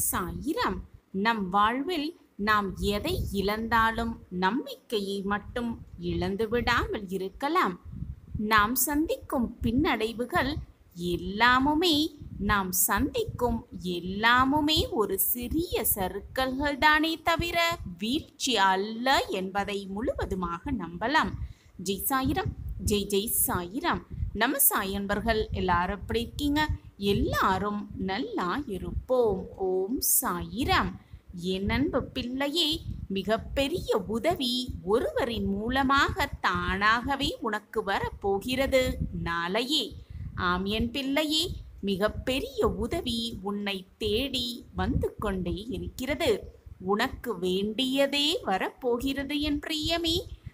சாயிரம் நம் வாழ்வில் நாம் எதை இழந்தாலும் நம்பிக்கையை மட்டும் இழந்து விடாமல் இருக்கலாம் நாம் சந்திக்கும் பின்னடைவுகள் எல்லாமுமே நாம் சந்திக்கும் எல்லாமுமே ஒரு சிறிய சறுக்கல்கள் தானே தவிர வீழ்ச்சி அல்ல என்பதை முழுவதுமாக நம்பலாம் ஜெய் சாயிரம் ஜெய் ஜெய் சாயிரம் நம்ம சாயன்பர்கள் எல்லாரும் எப்படி இருக்கீங்க எல்லாரும் நல்லா இருப்போம் ஓம் சாயிரம் என் அன்பு பிள்ளையே மிகப்பெரிய உதவி ஒருவரின் மூலமாக தானாகவே உனக்கு வரப்போகிறது நாளையே ஆம் என் பிள்ளையே மிகப்பெரிய உதவி உன்னை தேடி வந்து கொண்டே இருக்கிறது உனக்கு வேண்டியதே வரப்போகிறது என் பிரியமே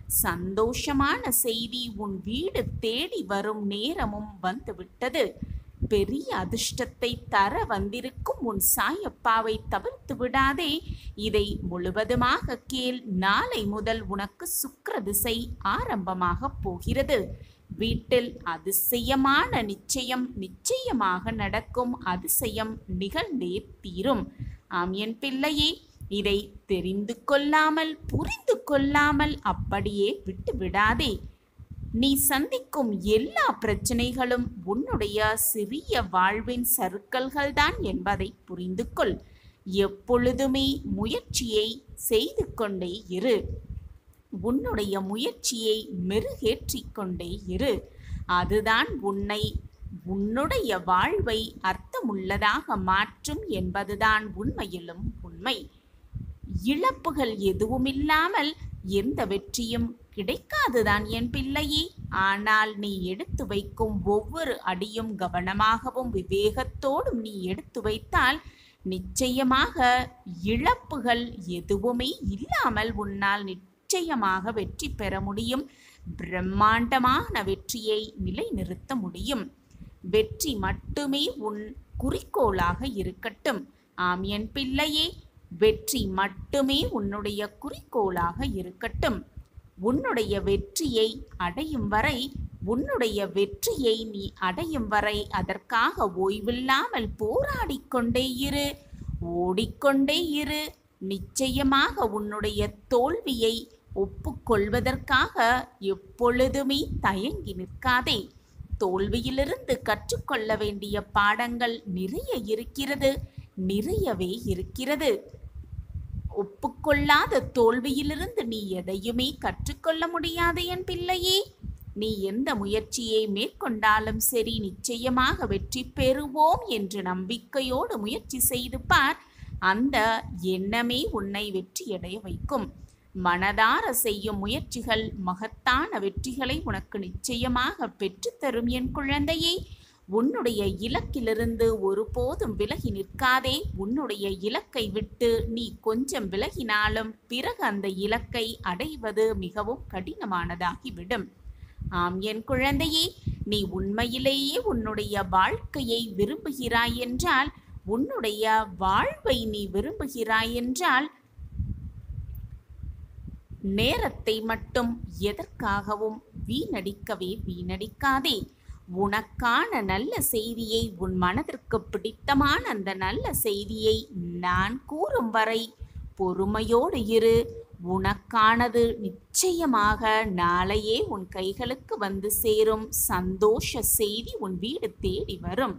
சந்தோஷமான செய்தி உன் வீடு தேடி வரும் நேரமும் வந்துவிட்டது பெரிய அதிர்ஷ்டத்தை தர வந்திருக்கும் உன் சாயப்பாவை தவிர்த்து விடாதே இதை முழுவதுமாக கேள் நாளை முதல் உனக்கு சுக்கிர திசை ஆரம்பமாக போகிறது வீட்டில் அதிசயமான நிச்சயம் நிச்சயமாக நடக்கும் அதிசயம் நிகழ்ந்தே தீரும் ஆம் என் பிள்ளையே இதை தெரிந்து கொள்ளாமல் புரிந்து கொள்ளாமல் அப்படியே விட்டு விடாதே நீ சந்திக்கும் எல்லா பிரச்சனைகளும் உன்னுடைய சிறிய வாழ்வின் சறுக்கல்கள் தான் என்பதை புரிந்து கொள் எப்பொழுதுமே முயற்சியை செய்து கொண்டே இரு உன்னுடைய முயற்சியை மெருகேற்றிக் கொண்டே இரு அதுதான் உன்னை உன்னுடைய வாழ்வை அர்த்தமுள்ளதாக மாற்றும் என்பதுதான் உண்மையிலும் உண்மை இழப்புகள் எதுவுமில்லாமல் எந்த வெற்றியும் கிடைக்காதுதான் என் பிள்ளையே ஆனால் நீ எடுத்து வைக்கும் ஒவ்வொரு அடியும் கவனமாகவும் விவேகத்தோடும் நீ எடுத்து வைத்தால் நிச்சயமாக இழப்புகள் எதுவுமே இல்லாமல் உன்னால் நிச்சயமாக வெற்றி பெற முடியும் பிரம்மாண்டமான வெற்றியை நிலைநிறுத்த முடியும் வெற்றி மட்டுமே உன் குறிக்கோளாக இருக்கட்டும் ஆம் என் பிள்ளையே வெற்றி மட்டுமே உன்னுடைய குறிக்கோளாக இருக்கட்டும் உன்னுடைய வெற்றியை அடையும் வரை உன்னுடைய வெற்றியை நீ அடையும் வரை அதற்காக ஓய்வில்லாமல் போராடிக் கொண்டே இரு ஓடிக்கொண்டே இரு நிச்சயமாக உன்னுடைய தோல்வியை ஒப்புக்கொள்வதற்காக எப்பொழுதுமே தயங்கி நிற்காதே தோல்வியிலிருந்து கற்றுக்கொள்ள வேண்டிய பாடங்கள் நிறைய இருக்கிறது நிறையவே இருக்கிறது ஒப்புக்கொள்ளாத தோல்வியிலிருந்து நீ எதையுமே கற்றுக்கொள்ள முடியாது என் பிள்ளையே நீ எந்த முயற்சியை மேற்கொண்டாலும் சரி நிச்சயமாக வெற்றி பெறுவோம் என்று நம்பிக்கையோடு முயற்சி செய்து பார் அந்த எண்ணமே உன்னை வெற்றியடைய வைக்கும் மனதார செய்யும் முயற்சிகள் மகத்தான வெற்றிகளை உனக்கு நிச்சயமாக பெற்றுத்தரும் என் குழந்தையே உன்னுடைய இலக்கிலிருந்து ஒருபோதும் விலகி நிற்காதே உன்னுடைய இலக்கை விட்டு நீ கொஞ்சம் விலகினாலும் பிறகு அந்த இலக்கை அடைவது மிகவும் கடினமானதாகிவிடும் ஆம் என் குழந்தையே நீ உண்மையிலேயே உன்னுடைய வாழ்க்கையை விரும்புகிறாய் என்றால் உன்னுடைய வாழ்வை நீ விரும்புகிறாய் என்றால் நேரத்தை மட்டும் எதற்காகவும் வீணடிக்கவே வீணடிக்காதே உனக்கான நல்ல செய்தியை உன் மனதிற்கு பிடித்தமான அந்த நல்ல செய்தியை நான் கூறும் வரை பொறுமையோடு இரு உனக்கானது நிச்சயமாக நாளையே உன் கைகளுக்கு வந்து சேரும் சந்தோஷ செய்தி உன் வீடு தேடி வரும்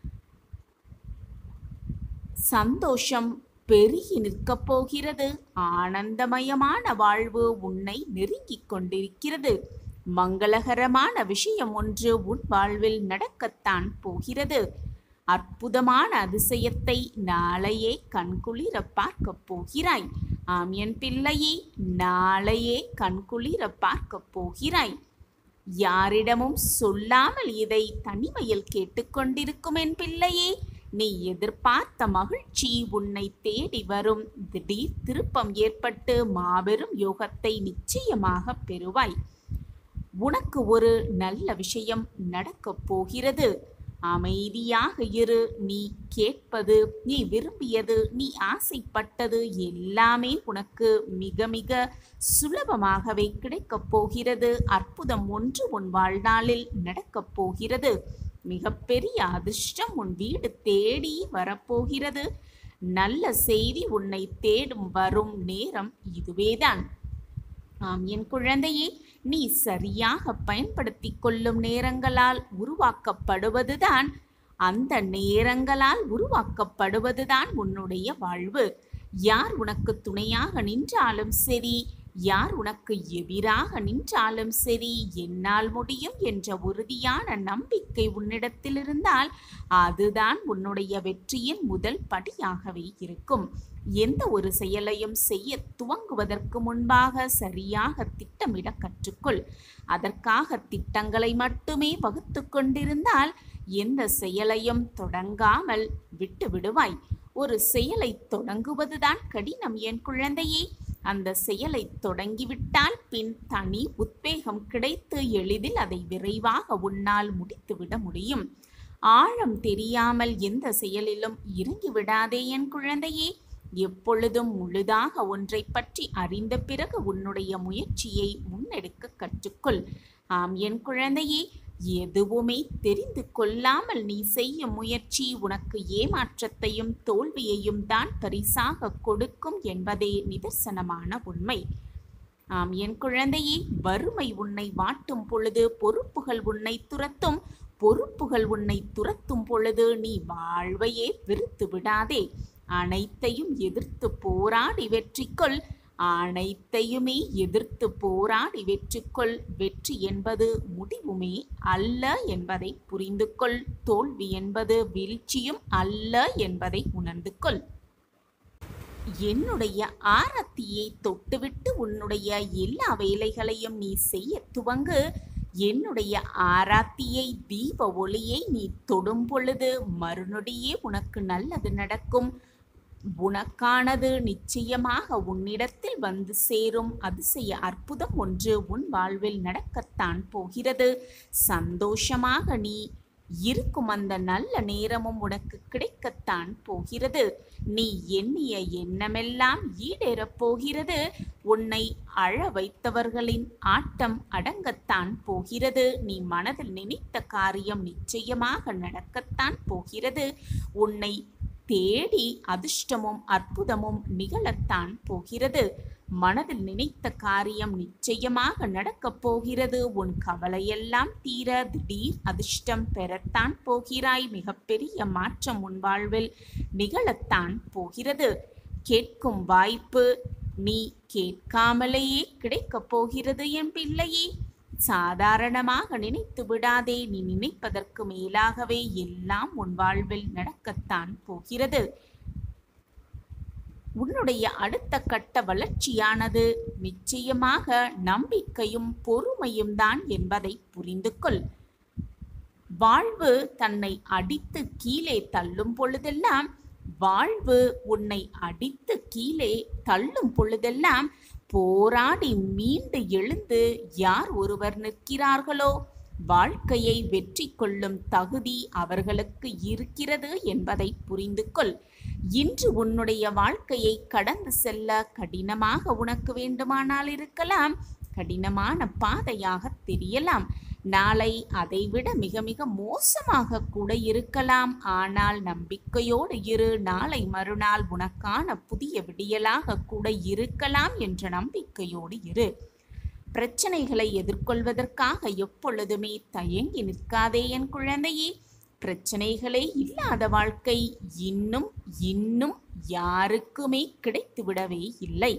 சந்தோஷம் பெருகி நிற்கப் போகிறது ஆனந்தமயமான வாழ்வு உன்னை நெருங்கிக் கொண்டிருக்கிறது மங்களகரமான விஷயம் ஒன்று உன் வாழ்வில் நடக்கத்தான் போகிறது அற்புதமான அதிசயத்தை நாளையே கண்குளிர பார்க்கப் போகிறாய் ஆம் என் பிள்ளையே நாளையே கண்குளிர பார்க்கப் போகிறாய் யாரிடமும் சொல்லாமல் இதை தனிமையில் கேட்டுக்கொண்டிருக்கும் என் பிள்ளையே நீ எதிர்பார்த்த மகிழ்ச்சி உன்னை தேடி வரும் திடீர் திருப்பம் ஏற்பட்டு மாபெரும் யோகத்தை நிச்சயமாக பெறுவாய் உனக்கு ஒரு நல்ல விஷயம் நடக்கப் போகிறது அமைதியாக இரு நீ கேட்பது நீ விரும்பியது நீ ஆசைப்பட்டது எல்லாமே உனக்கு மிக மிக சுலபமாகவே கிடைக்கப் போகிறது அற்புதம் ஒன்று உன் வாழ்நாளில் நடக்கப் போகிறது மிகப்பெரிய அதிர்ஷ்டம் உன் வீடு தேடி வரப்போகிறது நல்ல செய்தி உன்னை தேடும் வரும் நேரம் இதுவேதான் ஆம் என் குழந்தையே நீ சரியாக பயன்படுத்திக் கொள்ளும் நேரங்களால் உருவாக்கப்படுவதுதான் அந்த நேரங்களால் உருவாக்கப்படுவதுதான் உன்னுடைய வாழ்வு யார் உனக்கு துணையாக நின்றாலும் சரி யார் உனக்கு எதிராக நின்றாலும் சரி என்னால் முடியும் என்ற உறுதியான நம்பிக்கை உன்னிடத்தில் இருந்தால் அதுதான் உன்னுடைய வெற்றியின் முதல் படியாகவே இருக்கும் எந்த ஒரு செயலையும் செய்ய துவங்குவதற்கு முன்பாக சரியாக திட்டமிட கற்றுக்கொள் அதற்காக திட்டங்களை மட்டுமே வகுத்து கொண்டிருந்தால் எந்த செயலையும் தொடங்காமல் விட்டு விடுவாய் ஒரு செயலை தொடங்குவதுதான் கடினம் என் குழந்தையே அந்த செயலை தொடங்கிவிட்டால் பின் தனி உத்வேகம் கிடைத்து எளிதில் அதை விரைவாக உன்னால் முடித்துவிட முடியும் ஆழம் தெரியாமல் எந்த செயலிலும் இறங்கி விடாதே என் குழந்தையே எப்பொழுதும் முழுதாக ஒன்றை பற்றி அறிந்த பிறகு உன்னுடைய முயற்சியை முன்னெடுக்க கற்றுக்கொள் ஆம் என் குழந்தையே எதுவுமே தெரிந்து கொள்ளாமல் நீ செய்யும் முயற்சி உனக்கு ஏமாற்றத்தையும் தோல்வியையும் தான் பரிசாக கொடுக்கும் என்பதே நிதர்சனமான உண்மை ஆம் என் குழந்தையே வறுமை உன்னை வாட்டும் பொழுது பொறுப்புகள் உன்னை துரத்தும் பொறுப்புகள் உன்னை துரத்தும் பொழுது நீ வாழ்வையே வெறுத்து விடாதே அனைத்தையும் எதிர்த்து போராடி வெற்றிக்கொள் அனைத்தையுமே எதிர்த்து போராடி வெற்றிக்கொள் வெற்றி என்பது முடிவுமே அல்ல என்பதை புரிந்து கொள் தோல்வி என்பது வீழ்ச்சியும் அல்ல என்பதை உணர்ந்து கொள் என்னுடைய ஆரத்தியை தொட்டுவிட்டு உன்னுடைய எல்லா வேலைகளையும் நீ செய்ய துவங்கு என்னுடைய ஆராத்தியை தீப ஒளியை நீ தொடும் பொழுது மறுநொடியே உனக்கு நல்லது நடக்கும் உனக்கானது நிச்சயமாக உன்னிடத்தில் வந்து சேரும் அதிசய அற்புதம் ஒன்று உன் வாழ்வில் நடக்கத்தான் போகிறது சந்தோஷமாக நீ இருக்கும் அந்த நல்ல நேரமும் உனக்கு கிடைக்கத்தான் போகிறது நீ எண்ணிய எண்ணமெல்லாம் ஈடேறப் போகிறது உன்னை அழ வைத்தவர்களின் ஆட்டம் அடங்கத்தான் போகிறது நீ மனதில் நினைத்த காரியம் நிச்சயமாக நடக்கத்தான் போகிறது உன்னை தேடி அதிர்ஷ்டமும் அற்புதமும் நிகழத்தான் போகிறது மனதில் நினைத்த காரியம் நிச்சயமாக நடக்கப் போகிறது உன் கவலையெல்லாம் தீர திடீர் அதிர்ஷ்டம் பெறத்தான் போகிறாய் மிகப்பெரிய மாற்றம் உன் வாழ்வில் நிகழத்தான் போகிறது கேட்கும் வாய்ப்பு நீ கேட்காமலேயே கிடைக்கப் போகிறது என் பிள்ளையே சாதாரணமாக நினைத்து விடாதே நீ நினைப்பதற்கு மேலாகவே எல்லாம் உன் வாழ்வில் நடக்கத்தான் போகிறது உன்னுடைய அடுத்த கட்ட வளர்ச்சியானது நிச்சயமாக நம்பிக்கையும் பொறுமையும் தான் என்பதை புரிந்து கொள் வாழ்வு தன்னை அடித்து கீழே தள்ளும் பொழுதெல்லாம் வாழ்வு உன்னை அடித்து கீழே தள்ளும் பொழுதெல்லாம் போராடி மீண்டு எழுந்து யார் ஒருவர் நிற்கிறார்களோ வாழ்க்கையை வெற்றி கொள்ளும் தகுதி அவர்களுக்கு இருக்கிறது என்பதை புரிந்து கொள் இன்று உன்னுடைய வாழ்க்கையை கடந்து செல்ல கடினமாக உனக்கு வேண்டுமானால் இருக்கலாம் கடினமான பாதையாக தெரியலாம் நாளை அதைவிட மிக மிக மோசமாக கூட இருக்கலாம் ஆனால் நம்பிக்கையோடு இரு நாளை மறுநாள் உனக்கான புதிய விடியலாக கூட இருக்கலாம் என்ற நம்பிக்கையோடு இரு பிரச்சனைகளை எதிர்கொள்வதற்காக எப்பொழுதுமே தயங்கி நிற்காதே என் குழந்தையே பிரச்சனைகளே இல்லாத வாழ்க்கை இன்னும் இன்னும் யாருக்குமே கிடைத்துவிடவே இல்லை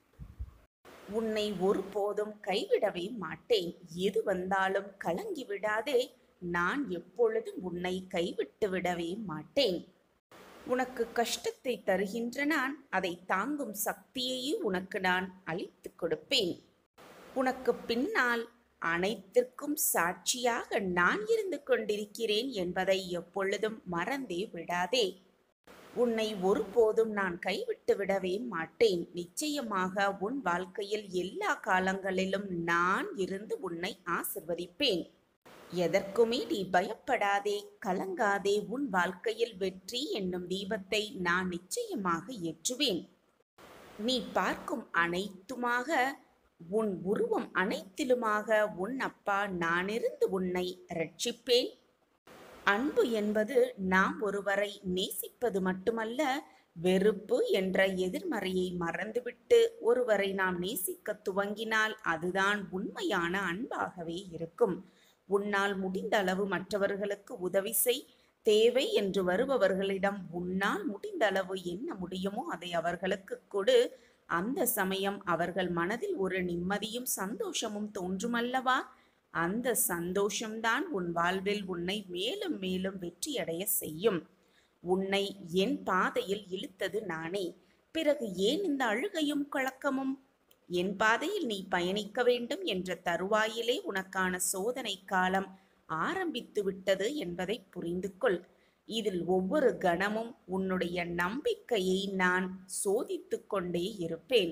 உன்னை ஒருபோதும் கைவிடவே மாட்டேன் எது வந்தாலும் கலங்கி விடாதே நான் எப்பொழுதும் உன்னை கைவிட்டு விடவே மாட்டேன் உனக்கு கஷ்டத்தை தருகின்ற நான் அதை தாங்கும் சக்தியையும் உனக்கு நான் அளித்து கொடுப்பேன் உனக்கு பின்னால் அனைத்திற்கும் சாட்சியாக நான் இருந்து கொண்டிருக்கிறேன் என்பதை எப்பொழுதும் மறந்தே விடாதே உன்னை ஒருபோதும் நான் கைவிட்டு விடவே மாட்டேன் நிச்சயமாக உன் வாழ்க்கையில் எல்லா காலங்களிலும் நான் இருந்து உன்னை ஆசிர்வதிப்பேன் எதற்குமே நீ பயப்படாதே கலங்காதே உன் வாழ்க்கையில் வெற்றி என்னும் தீபத்தை நான் நிச்சயமாக ஏற்றுவேன் நீ பார்க்கும் அனைத்துமாக உன் உருவம் அனைத்திலுமாக உன் அப்பா நானிருந்து உன்னை ரட்சிப்பேன் அன்பு என்பது நாம் ஒருவரை நேசிப்பது மட்டுமல்ல வெறுப்பு என்ற எதிர்மறையை மறந்துவிட்டு ஒருவரை நாம் நேசிக்க துவங்கினால் அதுதான் உண்மையான அன்பாகவே இருக்கும் உன்னால் முடிந்த அளவு மற்றவர்களுக்கு உதவி செய் தேவை என்று வருபவர்களிடம் உன்னால் முடிந்த அளவு என்ன முடியுமோ அதை அவர்களுக்கு கொடு அந்த சமயம் அவர்கள் மனதில் ஒரு நிம்மதியும் சந்தோஷமும் தோன்றுமல்லவா அந்த சந்தோஷம்தான் உன் வாழ்வில் உன்னை மேலும் மேலும் வெற்றியடைய செய்யும் உன்னை என் பாதையில் இழுத்தது நானே பிறகு ஏன் இந்த அழுகையும் கலக்கமும் என் பாதையில் நீ பயணிக்க வேண்டும் என்ற தருவாயிலே உனக்கான சோதனை காலம் ஆரம்பித்து விட்டது என்பதை புரிந்து கொள் இதில் ஒவ்வொரு கணமும் உன்னுடைய நம்பிக்கையை நான் சோதித்து கொண்டே இருப்பேன்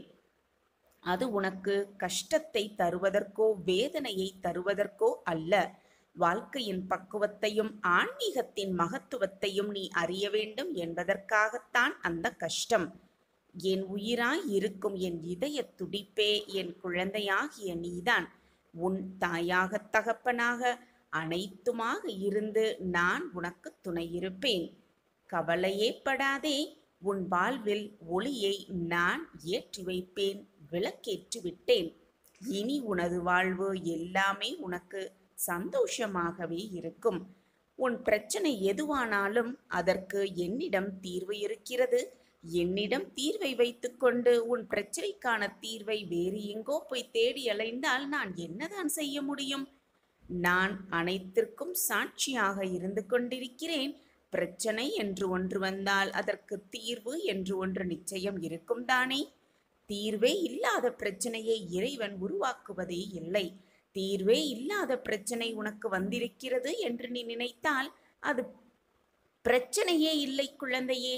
அது உனக்கு கஷ்டத்தை தருவதற்கோ வேதனையை தருவதற்கோ அல்ல வாழ்க்கையின் பக்குவத்தையும் ஆன்மீகத்தின் மகத்துவத்தையும் நீ அறிய வேண்டும் என்பதற்காகத்தான் அந்த கஷ்டம் என் உயிராய் இருக்கும் என் இதய துடிப்பே என் குழந்தையாகிய நீதான் உன் தாயாக தகப்பனாக அனைத்துமாக இருந்து நான் உனக்கு துணையிருப்பேன் கவலையே படாதே உன் வாழ்வில் ஒளியை நான் ஏற்றி வைப்பேன் விளக்கேற்றி விட்டேன் இனி உனது வாழ்வு எல்லாமே உனக்கு சந்தோஷமாகவே இருக்கும் உன் பிரச்சனை எதுவானாலும் அதற்கு என்னிடம் தீர்வு இருக்கிறது என்னிடம் தீர்வை வைத்துக்கொண்டு உன் பிரச்சனைக்கான தீர்வை வேறு எங்கோ போய் தேடி அலைந்தால் நான் என்னதான் செய்ய முடியும் நான் அனைத்திற்கும் சாட்சியாக இருந்து கொண்டிருக்கிறேன் பிரச்சனை என்று ஒன்று வந்தால் அதற்கு தீர்வு என்று ஒன்று நிச்சயம் இருக்கும் தானே தீர்வே இல்லாத பிரச்சனையை இறைவன் உருவாக்குவதே இல்லை தீர்வே இல்லாத பிரச்சனை உனக்கு வந்திருக்கிறது என்று நீ நினைத்தால் அது பிரச்சனையே இல்லை குழந்தையே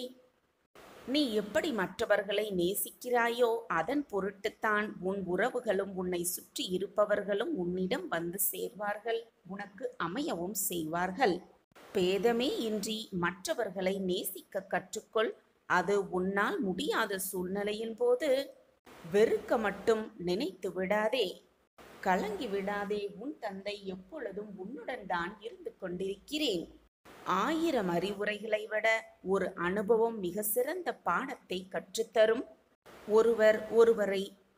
நீ எப்படி மற்றவர்களை நேசிக்கிறாயோ அதன் பொருட்டுத்தான் உன் உறவுகளும் உன்னை சுற்றி இருப்பவர்களும் உன்னிடம் வந்து சேர்வார்கள் உனக்கு அமையவும் செய்வார்கள் பேதமே இன்றி மற்றவர்களை நேசிக்க கற்றுக்கொள் அது உன்னால் முடியாத சூழ்நிலையின் போது வெறுக்க மட்டும் நினைத்து விடாதே கலங்கி விடாதே உன் தந்தை எப்பொழுதும் உன்னுடன் தான் இருந்து கொண்டிருக்கிறேன் ஆயிரம் அறிவுரைகளை விட ஒரு அனுபவம் மிக சிறந்த பாடத்தை கற்றுத்தரும் ஒருவர் ஒருவரை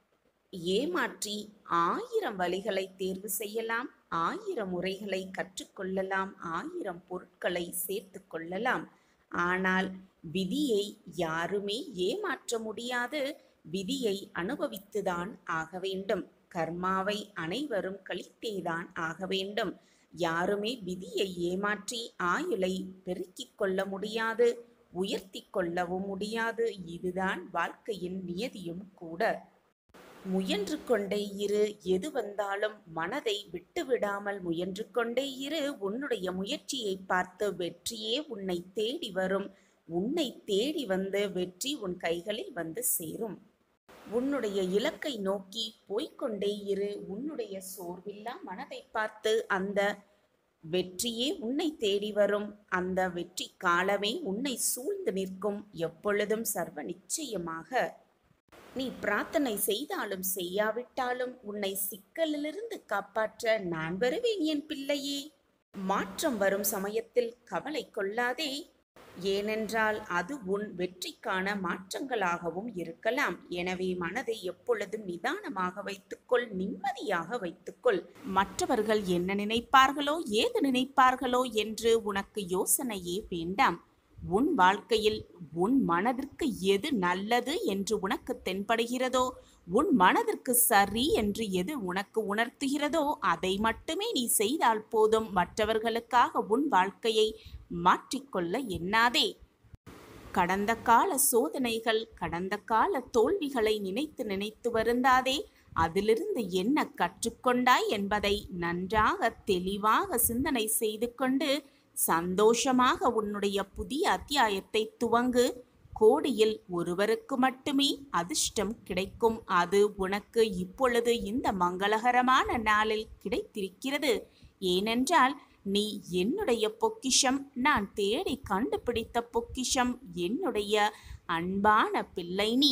ஏமாற்றி ஆயிரம் வழிகளை தேர்வு செய்யலாம் ஆயிரம் முறைகளை கற்றுக்கொள்ளலாம் ஆயிரம் பொருட்களை சேர்த்து கொள்ளலாம் ஆனால் விதியை யாருமே ஏமாற்ற முடியாது விதியை அனுபவித்துதான் ஆக வேண்டும் கர்மாவை அனைவரும் கழித்தேதான் ஆக வேண்டும் யாருமே விதியை ஏமாற்றி ஆயுளை பெருக்கிக் கொள்ள முடியாது உயர்த்தி கொள்ளவும் முடியாது இதுதான் வாழ்க்கையின் நியதியும் கூட முயன்று கொண்டே இரு எது வந்தாலும் மனதை விட்டுவிடாமல் முயன்று கொண்டே இரு உன்னுடைய முயற்சியை பார்த்து வெற்றியே உன்னை தேடி வரும் உன்னை தேடி வந்து வெற்றி உன் கைகளில் வந்து சேரும் உன்னுடைய இலக்கை நோக்கி போய்க்கொண்டே இரு உன்னுடைய சோர்வில்லா மனதை பார்த்து அந்த வெற்றியே உன்னை தேடி வரும் அந்த வெற்றி காலமே உன்னை சூழ்ந்து நிற்கும் எப்பொழுதும் சர்வ நிச்சயமாக நீ பிரார்த்தனை செய்தாலும் செய்யாவிட்டாலும் உன்னை சிக்கலிலிருந்து காப்பாற்ற நான் வருவேன் என் பிள்ளையே மாற்றம் வரும் சமயத்தில் கவலை கொள்ளாதே ஏனென்றால் அது உன் வெற்றிக்கான மாற்றங்களாகவும் இருக்கலாம் எனவே மனதை எப்பொழுதும் நிதானமாக வைத்துக்கொள் நிம்மதியாக வைத்துக்கொள் மற்றவர்கள் என்ன நினைப்பார்களோ ஏது நினைப்பார்களோ என்று உனக்கு யோசனையே வேண்டாம் உன் வாழ்க்கையில் உன் மனதிற்கு எது நல்லது என்று உனக்கு தென்படுகிறதோ உன் மனதிற்கு சரி என்று எது உனக்கு உணர்த்துகிறதோ அதை மட்டுமே நீ செய்தால் போதும் மற்றவர்களுக்காக உன் வாழ்க்கையை மாற்றிக்கொள்ள எண்ணாதே கடந்த கால சோதனைகள் கடந்த கால தோல்விகளை நினைத்து நினைத்து வருந்தாதே அதிலிருந்து என்ன கற்றுக்கொண்டாய் என்பதை நன்றாக தெளிவாக சிந்தனை செய்து கொண்டு சந்தோஷமாக உன்னுடைய புதிய அத்தியாயத்தை துவங்கு கோடியில் ஒருவருக்கு மட்டுமே அதிர்ஷ்டம் கிடைக்கும் அது உனக்கு இப்பொழுது இந்த மங்களகரமான நாளில் கிடைத்திருக்கிறது ஏனென்றால் நீ என்னுடைய பொக்கிஷம் நான் தேடி கண்டுபிடித்த பொக்கிஷம் என்னுடைய அன்பான பிள்ளை நீ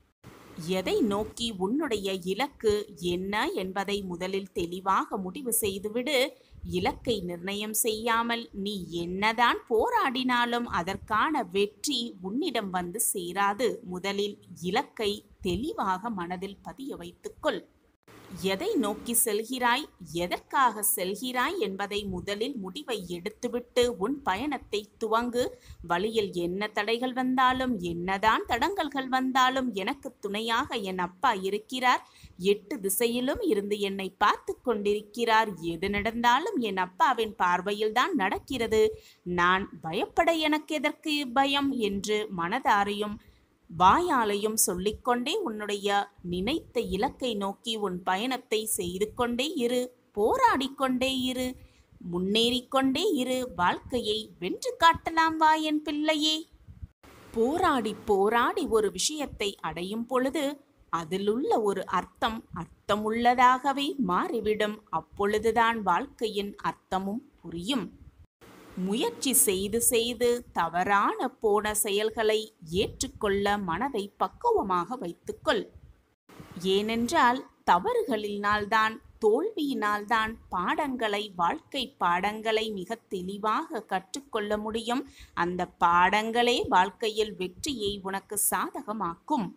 எதை நோக்கி உன்னுடைய இலக்கு என்ன என்பதை முதலில் தெளிவாக முடிவு செய்துவிடு இலக்கை நிர்ணயம் செய்யாமல் நீ என்னதான் போராடினாலும் அதற்கான வெற்றி உன்னிடம் வந்து சேராது முதலில் இலக்கை தெளிவாக மனதில் பதிய வைத்துக்கொள் எதை நோக்கி செல்கிறாய் எதற்காக செல்கிறாய் என்பதை முதலில் முடிவை எடுத்துவிட்டு உன் பயணத்தை துவங்கு வழியில் என்ன தடைகள் வந்தாலும் என்னதான் தடங்கல்கள் வந்தாலும் எனக்கு துணையாக என் அப்பா இருக்கிறார் எட்டு திசையிலும் இருந்து என்னை பார்த்து கொண்டிருக்கிறார் எது நடந்தாலும் என் அப்பாவின் பார்வையில்தான் நடக்கிறது நான் பயப்பட எனக்கு எதற்கு பயம் என்று மனதாரையும் வாயாலையும் சொல்லிக்கொண்டே உன்னுடைய நினைத்த இலக்கை நோக்கி உன் பயணத்தை செய்து கொண்டே இரு போராடிக்கொண்டே இரு முன்னேறிக்கொண்டே இரு வாழ்க்கையை வென்று காட்டலாம் வா என் பிள்ளையே போராடி போராடி ஒரு விஷயத்தை அடையும் பொழுது அதிலுள்ள ஒரு அர்த்தம் அர்த்தமுள்ளதாகவே மாறிவிடும் அப்பொழுதுதான் வாழ்க்கையின் அர்த்தமும் புரியும் முயற்சி செய்து செய்து தவறான போன செயல்களை ஏற்றுக்கொள்ள மனதை பக்குவமாக வைத்துக்கொள் ஏனென்றால் தவறுகளினால்தான் தோல்வியினால்தான் பாடங்களை வாழ்க்கை பாடங்களை மிக தெளிவாக கற்றுக்கொள்ள முடியும் அந்த பாடங்களே வாழ்க்கையில் வெற்றியை உனக்கு சாதகமாக்கும்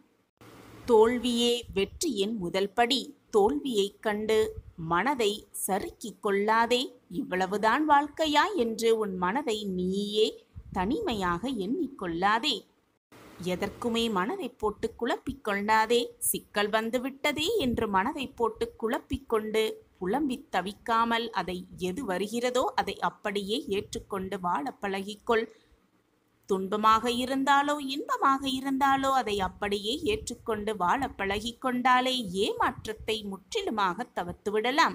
தோல்வியே வெற்றியின் முதல் படி தோல்வியைக் கண்டு மனதை சறுக்கிக் கொள்ளாதே இவ்வளவுதான் வாழ்க்கையா என்று உன் மனதை நீயே தனிமையாக எண்ணிக்கொள்ளாதே எதற்குமே மனதை போட்டு குழப்பிக் கொள்ளாதே சிக்கல் வந்து விட்டதே என்று மனதை போட்டு குழப்பிக்கொண்டு புலம்பித் தவிக்காமல் அதை எது வருகிறதோ அதை அப்படியே ஏற்றுக்கொண்டு வாழ பழகிக்கொள் துன்பமாக இருந்தாலோ இன்பமாக இருந்தாலோ அதை அப்படியே ஏற்றுக்கொண்டு வாழ பழகிக்கொண்டாலே ஏமாற்றத்தை முற்றிலுமாக தவிர்த்து விடலாம்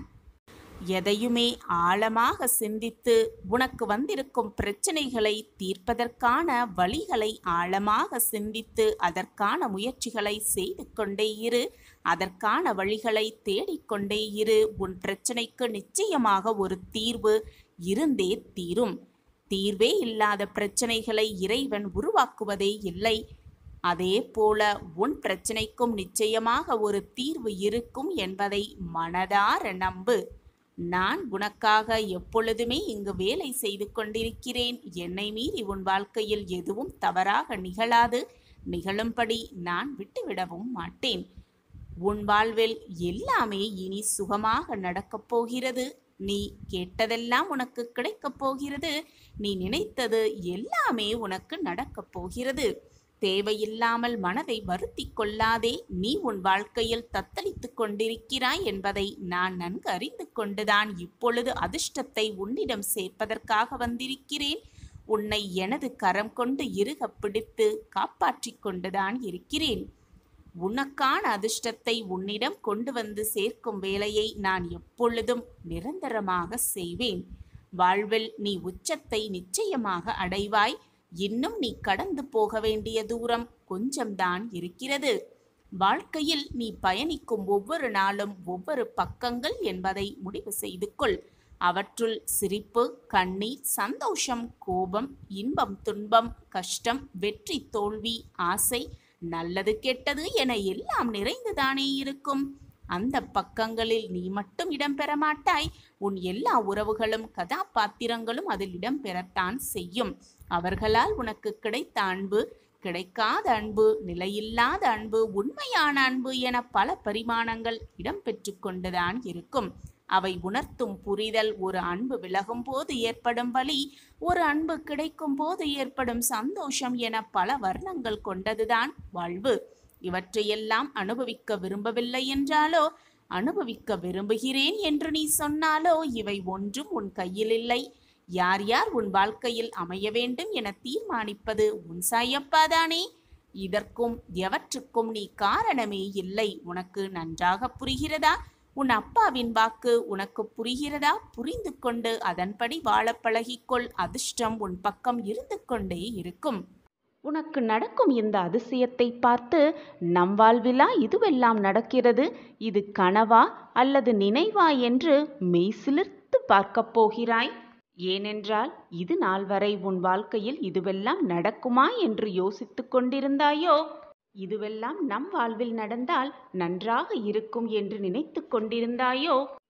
எதையுமே ஆழமாக சிந்தித்து உனக்கு வந்திருக்கும் பிரச்சனைகளை தீர்ப்பதற்கான வழிகளை ஆழமாக சிந்தித்து அதற்கான முயற்சிகளை செய்து கொண்டே இரு அதற்கான வழிகளை தேடிக்கொண்டே இரு உன் பிரச்சனைக்கு நிச்சயமாக ஒரு தீர்வு இருந்தே தீரும் தீர்வே இல்லாத பிரச்சனைகளை இறைவன் உருவாக்குவதே இல்லை அதே போல உன் பிரச்சனைக்கும் நிச்சயமாக ஒரு தீர்வு இருக்கும் என்பதை மனதார நம்பு நான் உனக்காக எப்பொழுதுமே இங்கு வேலை செய்து கொண்டிருக்கிறேன் என்னை மீறி உன் வாழ்க்கையில் எதுவும் தவறாக நிகழாது நிகழும்படி நான் விட்டுவிடவும் மாட்டேன் உன் வாழ்வில் எல்லாமே இனி சுகமாக நடக்கப் போகிறது நீ கேட்டதெல்லாம் உனக்கு கிடைக்கப் போகிறது நீ நினைத்தது எல்லாமே உனக்கு நடக்கப் போகிறது தேவையில்லாமல் மனதை வருத்திக் கொள்ளாதே நீ உன் வாழ்க்கையில் தத்தளித்துக் கொண்டிருக்கிறாய் என்பதை நான் நன்கு அறிந்து கொண்டுதான் இப்பொழுது அதிர்ஷ்டத்தை உன்னிடம் சேர்ப்பதற்காக வந்திருக்கிறேன் உன்னை எனது கரம் கொண்டு இறுக பிடித்து காப்பாற்றிக் கொண்டுதான் இருக்கிறேன் உனக்கான அதிர்ஷ்டத்தை உன்னிடம் கொண்டு வந்து சேர்க்கும் வேலையை நான் எப்பொழுதும் நிரந்தரமாக செய்வேன் வாழ்வில் நீ உச்சத்தை நிச்சயமாக அடைவாய் இன்னும் நீ கடந்து போக வேண்டிய தூரம் கொஞ்சம்தான் இருக்கிறது வாழ்க்கையில் நீ பயணிக்கும் ஒவ்வொரு நாளும் ஒவ்வொரு பக்கங்கள் என்பதை முடிவு செய்து கொள் அவற்றுள் சிரிப்பு கண்ணீர் சந்தோஷம் கோபம் இன்பம் துன்பம் கஷ்டம் வெற்றி தோல்வி ஆசை நல்லது கெட்டது என எல்லாம் நிறைந்துதானே இருக்கும் அந்த பக்கங்களில் நீ மட்டும் இடம்பெற மாட்டாய் உன் எல்லா உறவுகளும் கதாபாத்திரங்களும் அதில் இடம்பெறத்தான் செய்யும் அவர்களால் உனக்கு கிடைத்த அன்பு கிடைக்காத அன்பு நிலையில்லாத அன்பு உண்மையான அன்பு என பல பரிமாணங்கள் இடம்பெற்று கொண்டுதான் இருக்கும் அவை உணர்த்தும் புரிதல் ஒரு அன்பு விலகும் போது ஏற்படும் வலி ஒரு அன்பு கிடைக்கும் போது ஏற்படும் சந்தோஷம் என பல வர்ணங்கள் கொண்டதுதான் வாழ்வு இவற்றையெல்லாம் அனுபவிக்க விரும்பவில்லை என்றாலோ அனுபவிக்க விரும்புகிறேன் என்று நீ சொன்னாலோ இவை ஒன்றும் உன் கையில் இல்லை யார் யார் உன் வாழ்க்கையில் அமைய வேண்டும் என தீர்மானிப்பது உன் சாயப்பாதானே இதற்கும் எவற்றுக்கும் நீ காரணமே இல்லை உனக்கு நன்றாக புரிகிறதா உன் அப்பாவின் வாக்கு உனக்கு புரிகிறதா புரிந்து கொண்டு அதன்படி வாழப் பழகிக்கொள் அதிர்ஷ்டம் உன் பக்கம் இருந்து கொண்டே இருக்கும் உனக்கு நடக்கும் இந்த அதிசயத்தை பார்த்து நம் வாழ்விலா இதுவெல்லாம் நடக்கிறது இது கனவா அல்லது நினைவா என்று மெய்சிலிர்த்து பார்க்கப் போகிறாய் ஏனென்றால் இது நாள் வரை உன் வாழ்க்கையில் இதுவெல்லாம் நடக்குமா என்று யோசித்துக் கொண்டிருந்தாயோ இதுவெல்லாம் நம் வாழ்வில் நடந்தால் நன்றாக இருக்கும் என்று நினைத்து கொண்டிருந்தாயோ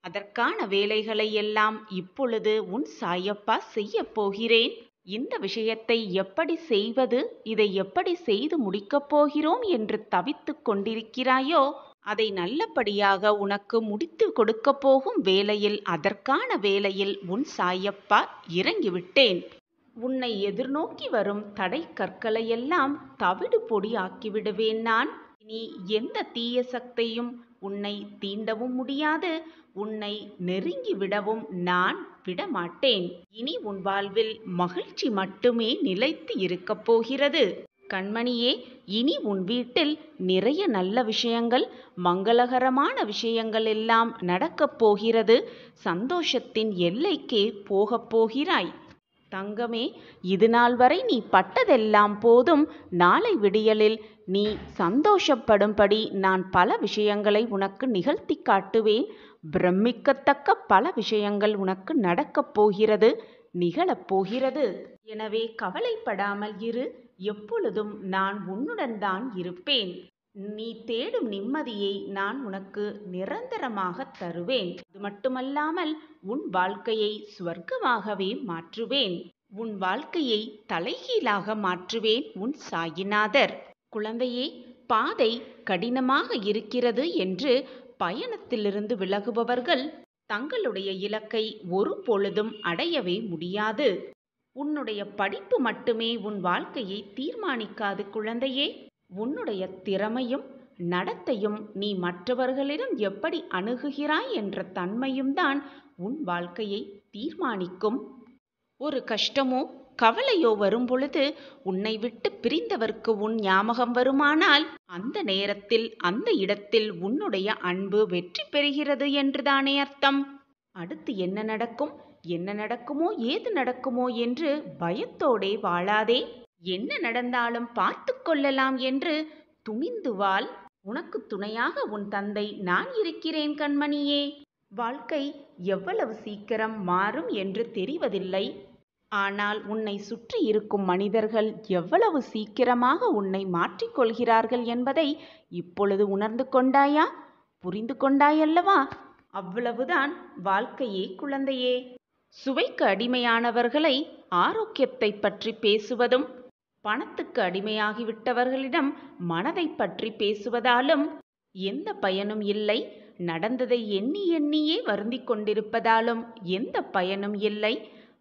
அதற்கான வேலைகளை எல்லாம் இப்பொழுது உன் சாயப்பா செய்யப் போகிறேன் இந்த விஷயத்தை எப்படி செய்வது இதை எப்படி செய்து முடிக்கப் போகிறோம் என்று தவித்துக் கொண்டிருக்கிறாயோ அதை நல்லபடியாக உனக்கு முடித்து கொடுக்கப் போகும் வேளையில் அதற்கான வேளையில் உன் சாயப்பா இறங்கிவிட்டேன் உன்னை எதிர்நோக்கி வரும் தடை கற்களையெல்லாம் தவிடு பொடி ஆக்கிவிடுவேன் நான் இனி எந்த தீய சக்தியும் உன்னை தீண்டவும் முடியாது உன்னை நெருங்கி விடவும் நான் விடமாட்டேன் இனி உன் வாழ்வில் மகிழ்ச்சி மட்டுமே நிலைத்து இருக்கப் போகிறது கண்மணியே இனி உன் வீட்டில் நிறைய நல்ல விஷயங்கள் மங்களகரமான விஷயங்கள் எல்லாம் நடக்கப் போகிறது சந்தோஷத்தின் எல்லைக்கே போகப் போகிறாய் தங்கமே இது நாள் வரை நீ பட்டதெல்லாம் போதும் நாளை விடியலில் நீ சந்தோஷப்படும்படி நான் பல விஷயங்களை உனக்கு நிகழ்த்தி காட்டுவேன் பிரமிக்கத்தக்க பல விஷயங்கள் உனக்கு நடக்கப் போகிறது நிகழப் போகிறது எனவே கவலைப்படாமல் இரு எப்பொழுதும் நான் உன்னுடன் தான் இருப்பேன் நீ தேடும் நிம்மதியை நான் உனக்கு நிரந்தரமாக தருவேன் அது மட்டுமல்லாமல் உன் வாழ்க்கையை ஸ்வர்க்கமாகவே மாற்றுவேன் உன் வாழ்க்கையை தலைகீழாக மாற்றுவேன் உன் சாயிநாதர் குழந்தையே பாதை கடினமாக இருக்கிறது என்று பயணத்திலிருந்து விலகுபவர்கள் தங்களுடைய இலக்கை ஒரு பொழுதும் அடையவே முடியாது உன்னுடைய படிப்பு மட்டுமே உன் வாழ்க்கையை தீர்மானிக்காது குழந்தையே உன்னுடைய திறமையும் நடத்தையும் நீ மற்றவர்களிடம் எப்படி அணுகுகிறாய் என்ற தன்மையும் தான் உன் வாழ்க்கையை தீர்மானிக்கும் ஒரு கஷ்டமோ கவலையோ வரும் பொழுது உன்னை விட்டு பிரிந்தவர்க்கு உன் ஞாபகம் வருமானால் அந்த நேரத்தில் அந்த இடத்தில் உன்னுடைய அன்பு வெற்றி பெறுகிறது என்றுதானே அர்த்தம் அடுத்து என்ன நடக்கும் என்ன நடக்குமோ ஏது நடக்குமோ என்று பயத்தோடே வாழாதே என்ன நடந்தாலும் பார்த்து கொள்ளலாம் என்று துணிந்து வாழ் உனக்கு துணையாக உன் தந்தை நான் இருக்கிறேன் கண்மணியே வாழ்க்கை எவ்வளவு சீக்கிரம் மாறும் என்று தெரிவதில்லை ஆனால் உன்னை சுற்றி இருக்கும் மனிதர்கள் எவ்வளவு சீக்கிரமாக உன்னை மாற்றிக்கொள்கிறார்கள் என்பதை இப்பொழுது உணர்ந்து கொண்டாயா புரிந்து கொண்டாயல்லவா அவ்வளவுதான் வாழ்க்கையே குழந்தையே சுவைக்கு அடிமையானவர்களை ஆரோக்கியத்தை பற்றி பேசுவதும் பணத்துக்கு அடிமையாகிவிட்டவர்களிடம் மனதை பற்றி பேசுவதாலும் எந்த பயனும் இல்லை நடந்ததை எண்ணி எண்ணியே வருந்திக் கொண்டிருப்பதாலும் எந்த பயனும் இல்லை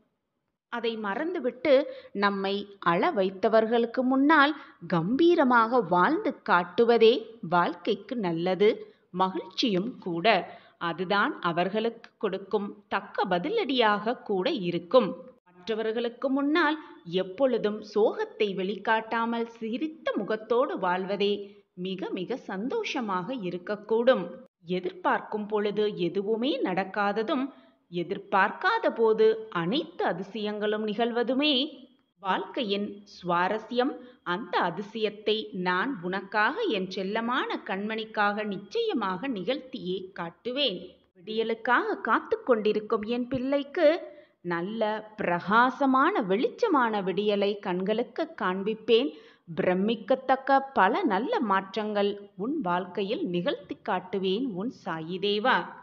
அதை மறந்துவிட்டு நம்மை அழ வைத்தவர்களுக்கு முன்னால் கம்பீரமாக வாழ்ந்து காட்டுவதே வாழ்க்கைக்கு நல்லது மகிழ்ச்சியும் கூட அதுதான் அவர்களுக்கு கொடுக்கும் தக்க பதிலடியாக கூட இருக்கும் மற்றவர்களுக்கு முன்னால் எப்பொழுதும் சோகத்தை வெளிக்காட்டாமல் சிரித்த முகத்தோடு வாழ்வதே மிக மிக சந்தோஷமாக இருக்கக்கூடும் எதிர்பார்க்கும் பொழுது எதுவுமே நடக்காததும் எதிர்பார்க்காத போது அனைத்து அதிசயங்களும் நிகழ்வதுமே வாழ்க்கையின் சுவாரஸ்யம் அந்த அதிசயத்தை நான் உனக்காக என் செல்லமான கண்மணிக்காக நிச்சயமாக நிகழ்த்தியே காட்டுவேன் விடியலுக்காக காத்து கொண்டிருக்கும் என் பிள்ளைக்கு நல்ல பிரகாசமான வெளிச்சமான விடியலை கண்களுக்கு காண்பிப்பேன் பிரமிக்கத்தக்க பல நல்ல மாற்றங்கள் உன் வாழ்க்கையில் நிகழ்த்தி காட்டுவேன் உன் சாயி தேவா